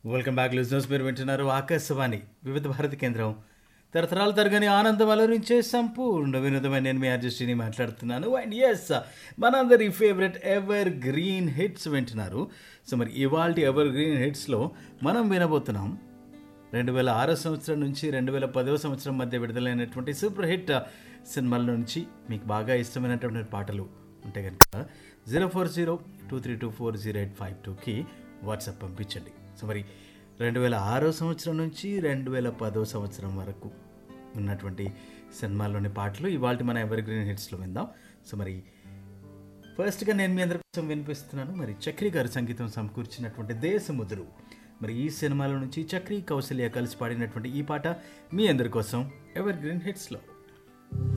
welcome back listeners మీరు వింటున్నారు ఆకాశవాణి వివిధ భారతి కేంద్రం తరతరాల తరగని ఆనందం అలరించే సంపూర్ణ వినోదమైన నేను మీ ఆర్జస్టిని మాట్లాడుతున్నాను అండ్ ఎస్ మనందరి ఫేవరెట్ ఎవర్ గ్రీన్ హిట్స్ వింటున్నారు సో మరి ఇవాళ ఎవర్ గ్రీన్ హిట్స్లో మనం వినబోతున్నాం రెండు వేల ఆరో సంవత్సరం నుంచి రెండు వేల పదవ సంవత్సరం మధ్య విడుదలైనటువంటి సూపర్ హిట్ సినిమాల నుంచి మీకు బాగా ఇష్టమైనటువంటి పాటలు ఉంటే కనుక zero four zero two three two four zero eight five టూకి వాట్సాప్ పంపించండి సో మరి రెండు వేల ఆరో సంవత్సరం నుంచి రెండు వేల పదో సంవత్సరం వరకు ఉన్నటువంటి సినిమాల్లోని పాటలు ఇవాళ మన ఎవర్ గ్రీన్ హిట్స్లో విందాం సో మరి ఫస్ట్గా నేను మీ అందరి కోసం వినిపిస్తున్నాను మరి చక్రి గారు సంగీతం సమకూర్చినటువంటి దేశముదురు మరి ఈ సినిమాల నుంచి చక్రి కౌశల్య కలిసి పాడినటువంటి ఈ పాట మీ అందరి కోసం ఎవర్ గ్రీన్ హిట్స్లో